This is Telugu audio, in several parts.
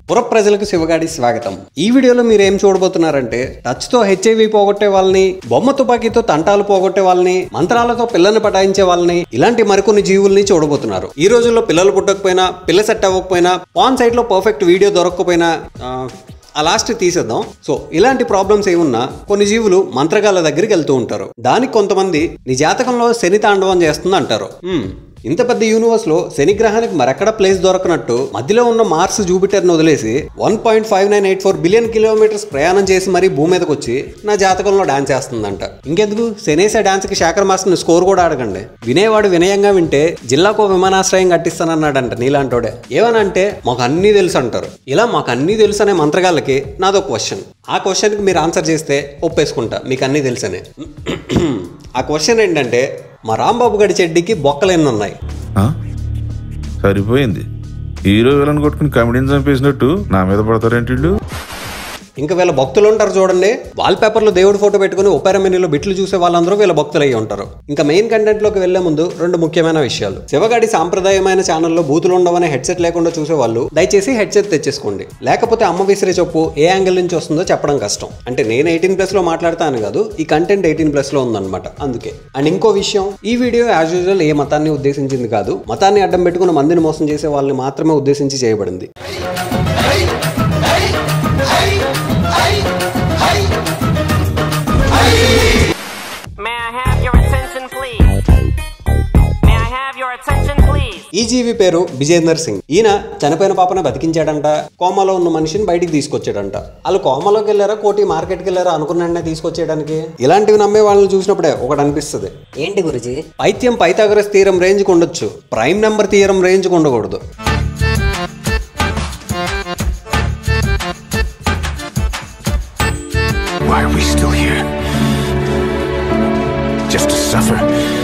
పుర ప్రజలకు శివగాడి స్వాగతం ఈ వీడియోలో మీరు ఏం చూడబోతున్నారంటే టచ్ తో హెచ్ఐవి పోగొట్టే వాళ్ళని బొమ్మ తుపాకీతో తంటాలు పోగొట్టే వాళ్ళని మంత్రాలతో పిల్లల్ని పటాయించే వాళ్ళని ఇలాంటి మరికొన్ని జీవుల్ని చూడబోతున్నారు ఈ రోజుల్లో పిల్లలు పుట్టకపోయినా పిల్ల సెట్ అవ్వకపోయినా పాన్ సైట్ లో పర్ఫెక్ట్ వీడియో దొరకకపోయినా ఆ, ఆ లాస్ట్ తీసేద్దాం సో ఇలాంటి ప్రాబ్లమ్స్ ఏమున్నా కొన్ని జీవులు మంత్రగాళ్ళ దగ్గరికి వెళ్తూ ఉంటారు దానికి కొంతమంది నీ జాతకంలో శని తాండవం చేస్తుంది అంటారు హ్మ్, ఇంత పెద్ద యూనివర్స్ లో శని గ్రహానికి మరెక్కడ ప్లేస్ దొరకనట్టు మధ్యలో ఉన్న మార్స్ జూపిటర్ ను వదిలేసి one point five nine eight four billion kilometres ప్రయాణం చేసి మరీ భూమి మీదకి వచ్చి నా జాతకంలో డాన్స్ చేస్తుందంట ఇంకెందుకు శనేసే డాన్స్ కి శేఖర్ మాస్టర్ స్కోర్ కూడా అడగండి వినేవాడు వినయంగా వింటే జిల్లాకో విమానాశ్రయం కట్టిస్తానన్నాడంట నీలాంటోడే ఏమనంటే మాకు అన్నీ తెలుసు అంటారు ఇలా మాకు అన్నీ తెలుసు అనే మంత్రగాళ్ళకి నాదో క్వశ్చన్ ఆ క్వశ్చన్ కి మీరు ఆన్సర్ చేస్తే ఒప్పేసుకుంటా మీకు అన్నీ తెలుసనే ఆ క్వశ్చన్ ఏంటంటే మా రాంబాబు గడి చెడ్డికి బొక్కలు ఎన్ని ఉన్నాయి ఆ? సరిపోయింది హీరో విలన్ కొట్టుకుని కమెడీని చంపేసినట్టు నా మీద పడతారేంటి వీళ్ళు? ఇంకా వీళ్ళ భక్తులు ఉంటారు చూడండి వాల్ పేపర్లో దేవుడి ఫోటో పెట్టుకుని ఒపేరా మెనూలో బిట్లు చూసే వాళ్ళందరూ వీళ్ళ భక్తులు అయ్యి ఉంటారు ఇంకా మెయిన్ కంటెంట్ లోకి వెళ్లే ముందు రెండు ముఖ్యమైన విషయాలు శివగాడి సాంప్రదాయమైన ఛానల్లో బూతులు ఉండవనే హెడ్సెట్ లేకుండా చూసే వాళ్ళు దయచేసి హెడ్సెట్ తెచ్చేసుకోండి లేకపోతే అమ్మ విసిరే చెప్పు ఏ యాంగిల్ నుంచి వస్తుందో చెప్పడం కష్టం అంటే నేను ఎయిటీన్ ప్లస్ లో మాట్లాడతాను కాదు ఈ కంటెంట్ ఎయిటీన్ ప్లస్ లో ఉందన్నమాట అందుకే అండ్ ఇంకో విషయం ఈ వీడియో యాజ్ యూజువల్ ఏ మతాన్ని ఉద్దేశించింది కాదు మతాన్ని అడ్డం పెట్టుకుని మందిని మోసం చేసే వాళ్ళని మాత్రమే ఉద్దేశించి చేయబడింది May I have your attention, please? May I have your attention, please? ఈ జీవి పేరు విజేందర్ సింగ్ ఈయన చనిపోయిన పాపను బతికించాడంట కోమాలో ఉన్న మనిషిని బయటికి తీసుకొచ్చాడంట వాళ్ళు కోమాలోకి వెళ్ళారా కోటి మార్కెట్కి వెళ్ళారా అనుకున్న తీసుకొచ్చేయడానికి ఇలాంటివి నమ్మే వాళ్ళని చూసినప్పుడే ఒకటి అనిపిస్తుంది ఏంటి గురుజీ పైత్యం పైథాగరస్ తీరం రేంజ్కి ఉండొచ్చు ప్రైమ్ నెంబర్ తీరం రేంజ్కి ఉండకూడదు Why are we still here? Just to suffer?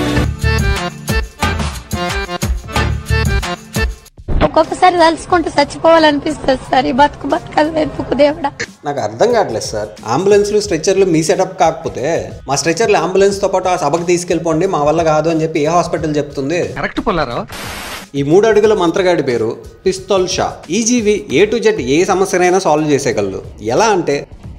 ఒక్కొక్కసారి తలుచుకుంటూ చచ్చిపోవాలనిపిస్తుంది సార్ ఈ బతుకు బతకదు ఎందుకు దేవుడా నాకు అర్థం కావట్లేదు సార్ అంబులెన్స్లు స్ట్రెచర్లు మీ సెటప్ కాకపోతే మా స్ట్రెచర్లు అంబులెన్స్ తో పాటు ఆ సభకు తీసుకెళ్ళిపోండి మా వల్ల కాదు అని చెప్పి ఏ హాస్పిటల్ చెప్తుంది కరెక్ట్ పుల్లారావు ఈ మూడు అడుగుల మంత్రగాడి పేరు పిస్తోల్ షా ఈ జీవి ఏ టు జెడ్ ఏ సమస్యనైనా సాల్వ్ చేసేయగలదు ఎలా అంటే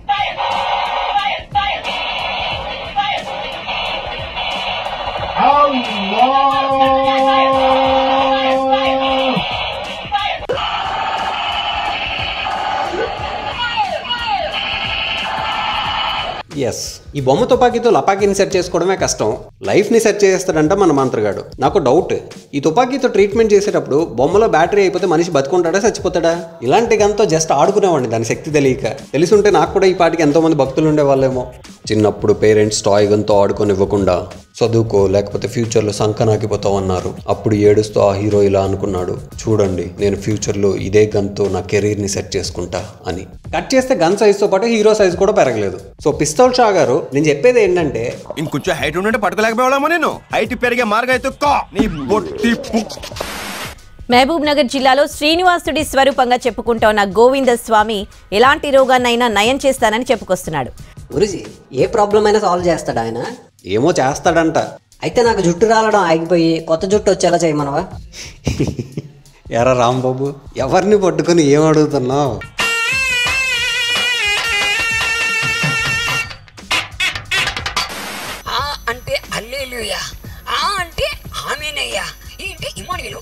ఎస్ ఈ బొమ్మ తుపాకీతో లపాకీని సెట్ చేసుకోవడమే కష్టం లైఫ్ ని సెట్ చేస్తాడంట మన మంత్రగాడు నాకు డౌట్ ఈ తుపాకీతో ట్రీట్మెంట్ చేసేటప్పుడు బొమ్మలో బ్యాటరీ అయిపోతే మనిషి బతుకుంటాడా చచ్చిపోతాడా ఇలాంటి గంతో జస్ట్ ఆడుకునేవాడిని దాని శక్తి తెలియక తెలిసుంటే నాకు కూడా ఈ పాటికి ఎంతో మంది భక్తులు ఉండేవాళ్ళేమో చిన్నప్పుడు పేరెంట్స్ టాయ్ గన్తో ఆడుకొని ఇవ్వకుండా చదువుకో లేకపోతే ఫ్యూచర్లో సంకనాకిపోతావు అన్నారు అప్పుడు ఏడుస్తూ ఆ హీరో ఇలా అనుకున్నాడు చూడండి నేను ఫ్యూచర్లో ఇదే గన్తో నా కెరీర్ని సెట్ చేసుకుంటా అని కట్ చేస్తే గన్ సైజ్తో పాటు హీరో సైజ్ కూడా పెరగలేదు సో పిస్తోల్ షా గారు నేను చెప్పేది ఏంటంటే ఇంకొంచెం హైట్ ఉండే పట్టుకోలేకపోయామో నేను హైట్ పెరిగే మార్గం అయితే కా నీ బొట్టి పు- మహబూబ్ నగర్ జిల్లాలో శ్రీనివాసుడి స్వరూపంగా చెప్పుకుంటోన్న గోవింద స్వామి ఎలాంటి రోగాన్నైనా నయం చేస్తానని చెప్పుకొస్తున్నాడు గురుజీ ఏ ప్రాబ్లం అయినా సాల్వ్ చేస్తాడు ఆయన ఏమో చేస్తాడంట అయితే నాకు జుట్టు రాలడం ఆగిపోయి కొత్త జుట్టు వచ్చేలా చేయమనవా ఎరా రాంబాబు ఎవరిని పట్టుకొని ఏం అడుగుతున్నావు ఆ అంటే అల్లేలుయా ఆ అంటే ఆమెనయ్యా ఏంటి ఇమానుయేలు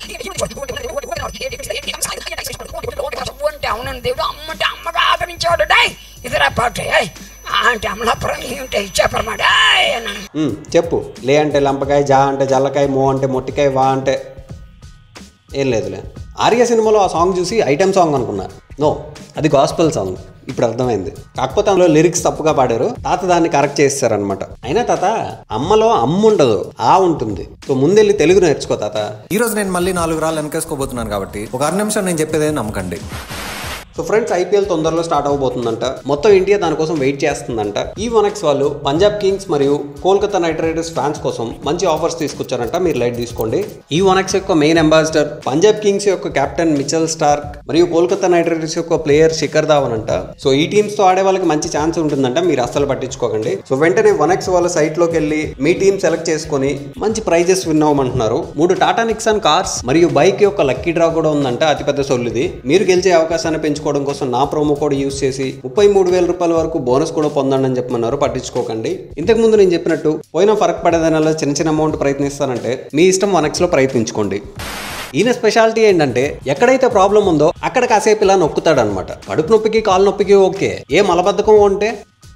అంటే అవునని దేవుడు అమ్మంటే అమ్మగా ఆదరించాడు డాయ్ ఇదిరా పాట ఏయ్. ఆ అంటే అమలాపురం ఏమిటి ఇచ్చాపరమాట అన్నాను ఉమ్, చెప్పు లే అంటే లంపకాయ జా అంటే జల్లకాయ మో అంటే మొట్టికాయ వా అంటే ఏం లేదులే ఆర్య సినిమాలో ఆ సాంగ్ చూసి ఐటెం సాంగ్ అనుకున్నా నో అది గాస్పల్ సాంగ్ ఇప్పుడు అర్థమైంది కాకపోతే అందులో లిరిక్స్ తప్పుగా పాడారు తాత దాన్ని కరెక్ట్ చేస్తారనమాట అయినా తాత అమ్మలో అమ్మ ఉండదు ఆ ఉంటుంది సో ముందెళ్ళి తెలుగు నేర్చుకో తాత ఈ రోజు నేను మళ్ళీ నాలుగు రాళ్ళు వెనకేసుకోబోతున్నాను కాబట్టి ఒక అర నిమిషం నేను చెప్పేదే నమ్మకండి సో ఫ్రెండ్స్ ఐపీఎల్ తొందరలో స్టార్ట్ అవబోతుందంట మొత్తం ఇండియా దానికోసం వెయిట్ చేస్తుందంట ఈ వనక్స్ వాళ్ళు పంజాబ్ కింగ్స్ మరియు కోల్కతా నైట్ రైడర్స్ ఫ్యాన్స్ కోసం మంచి ఆఫర్స్ తీసుకొచ్చారంట మీరు లైట్ తీసుకోండి ఈ వనక్స్ యొక్క మెయిన్ అంబాసిడర్ పంజాబ్ కింగ్స్ యొక్క కెప్టెన్ మిచల్ స్టార్క్ మరియు కోల్కతా నైట్ రైడర్స్ యొక్క ప్లేయర్ శిఖర్ ధావన్ అంట సో ఈ టీమ్స్ తో ఆడే వాళ్ళకి మంచి ఛాన్స్ ఉంటుందంట మీరు అస్సలు పట్టించుకోకండి సో వెంటనే వన్ ఎక్స్ వాళ్ళ సైట్ లోకి వెళ్ళి మీ టీం సెలెక్ట్ చేసుకొని మంచి ప్రైజెస్ విన్ అవ్వమంటున్నారు మూడు టాటా నిక్సాన్ కార్స్ మరియు బైక్ యొక్క లక్కీ డ్రా కూడా ఉందంట అతిపెద్ద సొల్లుది మీరు గెలిచే అవకాశాన్ని పెంచుకోవడం కోసం నా ప్రోమో కోడ్ యూస్ చేసి ముప్పై మూడు వేల రూపాయల వరకు బోనస్ కూడా పొందండి అని చెప్పమన్నారు పట్టించుకోకండి ఇంతకు ముందు నేను చెప్పినట్టు పోయిన ఫరక్ పడేదానిలో చిన్న చిన్న అమౌంట్ ప్రయత్నిస్తానంటే మీ ఇష్టం వన్ ఎక్స్ లో ప్రయత్నించుకోండి ఈయన స్పెషాలిటీ ఏంటంటే ఎక్కడైతే ప్రాబ్లం ఉందో అక్కడ కాసేపు ఇలా నొక్కుతాడు అనమాట కడుపు నొప్పికి కాలు నొప్పికి ఓకే ఏ మలబద్ధకం ఉంటే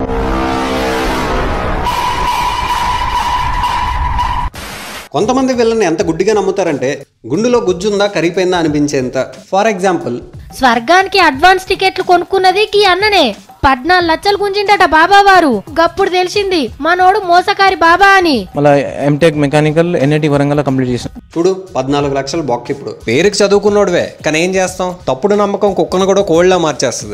కొంతమంది వీళ్ళని ఎంత గుడ్డిగా నమ్ముతారంటే గుండులో గుజ్జుందా కరిగిపోయిందా అనిపించేంత ఫర్ ఎగ్జాంపుల్ స్వర్గానికి అడ్వాన్స్ టికెట్లు కొనుక్కున్నది కీ అన్ననే పద్నాలుగు లక్షలు గుంజిండట బాబా వారు గప్పుడు తెలిసింది మనోడు మోసకారి బాబా అని మళ్ళీ MTech mechanical NIT Warangal complete చేసాను చూడు పద్నాలుగు లక్షలు బొక్క ఇప్పుడు పేరుకి చదువుకున్నోడువే కానీ ఏం చేస్తాం తప్పుడు నమ్మకం కుక్కను కూడా కోళ్ళ మార్చేస్తుంది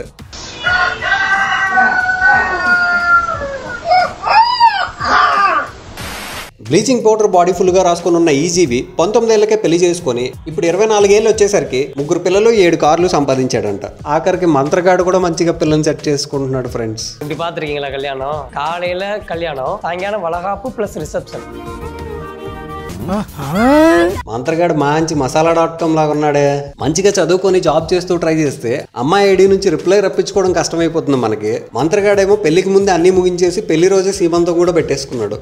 బ్లీచింగ్ పౌడర్ బాడీ ఫుల్ గా రాసుకుని ఉన్న ఈజీవి పంతొమ్మిదేళ్లకే పెళ్లి చేసుకొని ఇప్పుడు ఇరవై నాలుగేళ్ళు వచ్చేసరికి ముగ్గురు పిల్లలు ఏడు కార్లు సంపాదించాడంట ఆఖరికి మంత్రగాడు కూడా మంచిగా పిల్లల్ని సెట్ చేసుకుంటున్నాడు ఫ్రెండ్స్ இப்படி பார்த்துருக்கீங்களா கல்யாணம் காலையில கல்யாணம் சாயங்காலம் வளகாப்பு ப்ளஸ் ரிசப்ஷன் మంత్రగాడు మంచి మసాలా డాట్ కామ్ లాగా ఉన్నాడే మంచిగా చదువుకొని జాబ్ చేస్తూ ట్రై చేస్తే అమ్మాయి ఐడి నుంచి రిప్లై రప్పించుకోవడం కష్టమైపోతుంది మనకి మంత్రగాడేమో పెళ్లికి ముందే అన్ని ముగించేసి పెళ్లి రోజే సీమంతం కూడా పెట్టేసుకున్నాడు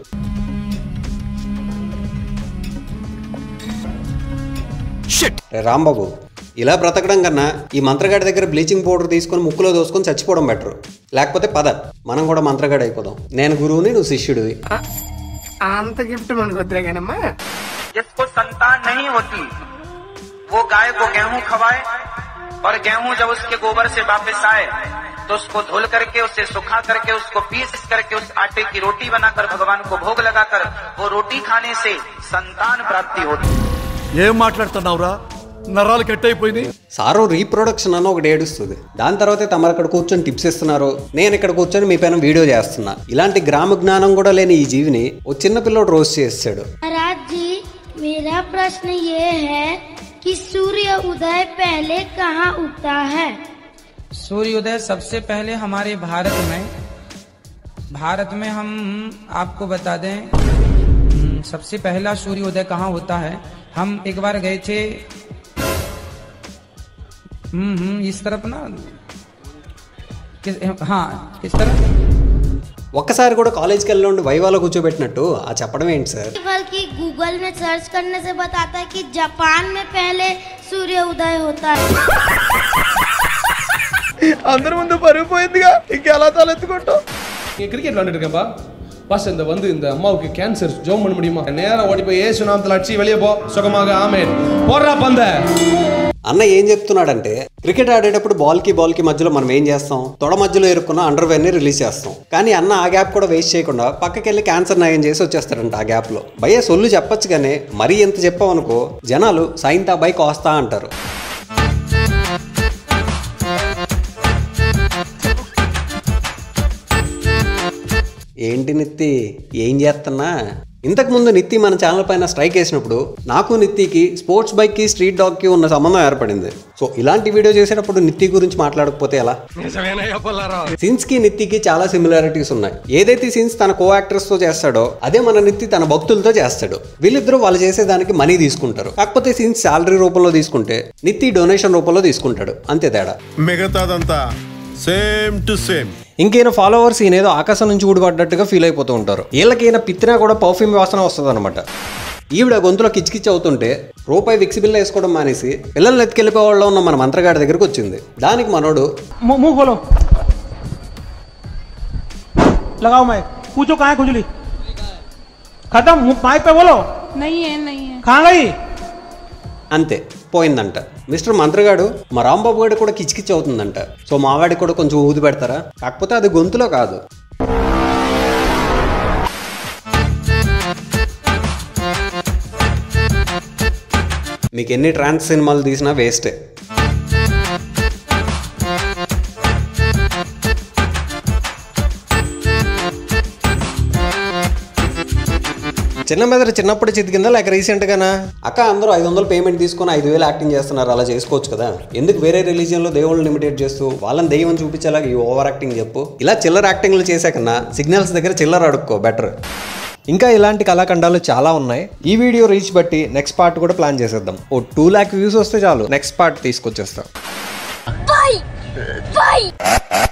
రే రాంబాబు ఇలా బ్రతకడం కన్నా ఈ మంత్రగాడి దగ్గర బ్లీచింగ్ పౌడర్ తీసుకొని ముక్కులో దోసుకొని చచ్చిపోవడం బెటర్ లేకపోతే పద మనం కూడా మంత్రగాడు అయిపోదాం నేను గురువుని నువ్వు శిష్యుడివి అంత గిఫ్ట్ మనకు వద్దులే కానమ్మా जिसको संतान नहीं होती वो गाय को गेहूं खवाए और गेहूं जब उसके गोबर से वापस आए तो उसको धुल करके उसे सुखा करके उसको पीस करके उस आटे की रोटी बनाकर भगवान को भोग लगाकर वो रोटी खाने से संतान प्राप्ति होती ఏం మాట్లాడుతున్నావురా నరాలు కట్ అయిపోయినాయి సారో రీప్రొడక్షన్ అని ఒకటి ఏడుస్తుంది దాని తర్వాత తమరు అక్కడ కూర్చొని టిప్స్ ఇస్తున్నారు నేను ఇక్కడ కూర్చొని మీ పైన వీడియో చేస్తున్నా ఇలాంటి గ్రామ జ్ఞానం కూడా లేని ఈ జీవిని ఓ చిన్న పిల్లోడు రోజు చేస్తాడు महाराज जी मेरा प्रश्न ये है कि सूर्य उदय पहले कहाँ उगता है सूर्योदय सबसे पहले हमारे भारत में भारत में हम आपको बता दें हम्म, सबसे पहला सूर्योदय कहाँ होता है हम एक बार गए थे हम्म हम्म, इस तरफ ना किस हाँ किस तरफ ఒక్కసారి కూడా కాలేజ్కి వెళ్ళి ఉండి వైవాలో కూర్చోబెట్టినట్టు ఆ చెప్పడం ఏంటి సార్ बल्कि गूगल में सर्च करने से बताता है कि जापान में पहले सूर्य उदय होता है అందరి ముందు పరుగు పోయిందిగా ఇంకెలా తలెత్తుకుంటావు நீங்க கிரிக்கெட் விளாண்டுட்டு இருக்கேன்ப்பா பாஸ் இந்த வந்து இந்த அம்மாவுக்கு கேன்சர் ஜோம் பண்ண முடியுமா நேரம் ஓடி போய் ஏசு நாமத்தில் அடிச்சு வெளியே போ சுகமாக ஆமேன் போடுறா பந்த అన్న ఏం చెప్తున్నాడంటే క్రికెట్ ఆడేటప్పుడు బాల్ కి బాల్ కి మధ్యలో మనం ఏం చేస్తాం తొడ మధ్యలో ఇరుక్కున్న అండర్వేర్ ని రిలీజ్ చేస్తాం కానీ అన్న ఆ గ్యాప్ కూడా వేస్ట్ చేయకుండా పక్కకి వెళ్ళి క్యాన్సర్ నయం చేసి వచ్చేస్తాడంట ఆ గ్యాప్ లో భయ్య సొల్లు చెప్పొచ్చు కానీ మరీ ఎంత చెప్పామనుకో జనాలు సైన్తా బై కోస్తా అంటారు ఏంటి నిత్తి ఏం చేస్తున్నా ఇంతకు ముందు నిత్తి మన ఛానల్ పైన స్ట్రైక్ వేసినప్పుడు నాకు నిత్తికి స్పోర్ట్స్ బైక్ కి స్ట్రీట్ డాగ్ కి ఉన్న సంబంధం ఏర్పడింది సో ఇలాంటి వీడియో చేసేటప్పుడు నిత్తి గురించి మాట్లాడకపోతే ఎలా నిజమేనయ్యా పుల్లారావు సిన్స్ కి నిత్తికి చాలా సిమిలారిటీస్ ఉన్నాయి ఏదైతే సిన్స్ తన కో యాక్టర్స్ తో చేస్తాడో అదే మన నిత్తి తన భక్తులతో చేస్తాడు వీళ్ళిద్దరూ వాళ్ళు చేసేదానికి మనీ తీసుకుంటారు కాకపోతే సిన్స్ శాలరీ రూపంలో తీసుకుంటే నిత్తి డొనేషన్ రూపంలో తీసుకుంటాడు అంతే తేడా మిగతాదంతా సేమ్ టు సేమ్ ఇంకైనా ఫాలోవర్స్ ఈయన ఏదో ఆకాశం నుంచి ఊడిపడ్డట్టుగా ఫీల్ అయిపోతూ ఉంటారు వీళ్ళకి ఈయన పిత్తినా కూడా పర్ఫ్యూమ్ వాసన వస్తుంది అనమాట ఈవిడ గొంతులో కిచ్కిచ్చి అవుతుంటే రూపాయి విక్సి బిల్ల వేసుకోవడం మానేసి పిల్లల్ని ఎత్తుకెళ్ళిపోవాళ్ళలో ఉన్న మన మంత్రగాడి దగ్గరకు వచ్చింది దానికి మనోడు मुंह खोलो लगाओ माइक पूछो कहाँ है खुजली खत्म मुंह- माइक पे बोलो नहीं है नहीं है कहाँ गई అంతే పోయిందంట మిస్టర్ మంత్రగాడు మా రాంబాబు గారు కూడా కిచకిచ్ అవుతుందంట సో మావాడికి కూడా కొంచెం ఊది పెడతారా కాకపోతే అది గొంతులో కాదు మీకు ఎన్ని ట్రాన్స్ సినిమాలు తీసినా వేస్టే చిన్న మెదడు చిన్నప్పుడు చితికిందా లేక రీసెంట్ గానా అక్క అందరూ ఐదు వందలు పేమెంట్ తీసుకొని ఐదు వేలు యాక్టింగ్ చేస్తున్నారు అలా చేసుకోవచ్చు కదా ఎందుకు వేరే రిలీజియన్ లో దేవుళ్ళని లిమిటేట్ చేస్తూ వాళ్ళని దెయ్యం చూపించేలాగా ఈ ఓవర్ యాక్టింగ్ చెప్పు ఇలా చిల్లర యాక్టింగ్లు చేసే కన్నా సిగ్నల్స్ దగ్గర చిల్లర అడుక్కో బెటర్ ఇంకా ఇలాంటి కళాఖండాలు చాలా ఉన్నాయి ఈ వీడియో రీచ్ బట్టి నెక్స్ట్ పార్ట్ కూడా ప్లాన్ చేసేద్దాం ఓ టూ ల్యాక్ వ్యూస్ వస్తే చాలు నెక్స్ట్ పార్ట్ తీసుకొచ్చేస్తాం Bye! Bye!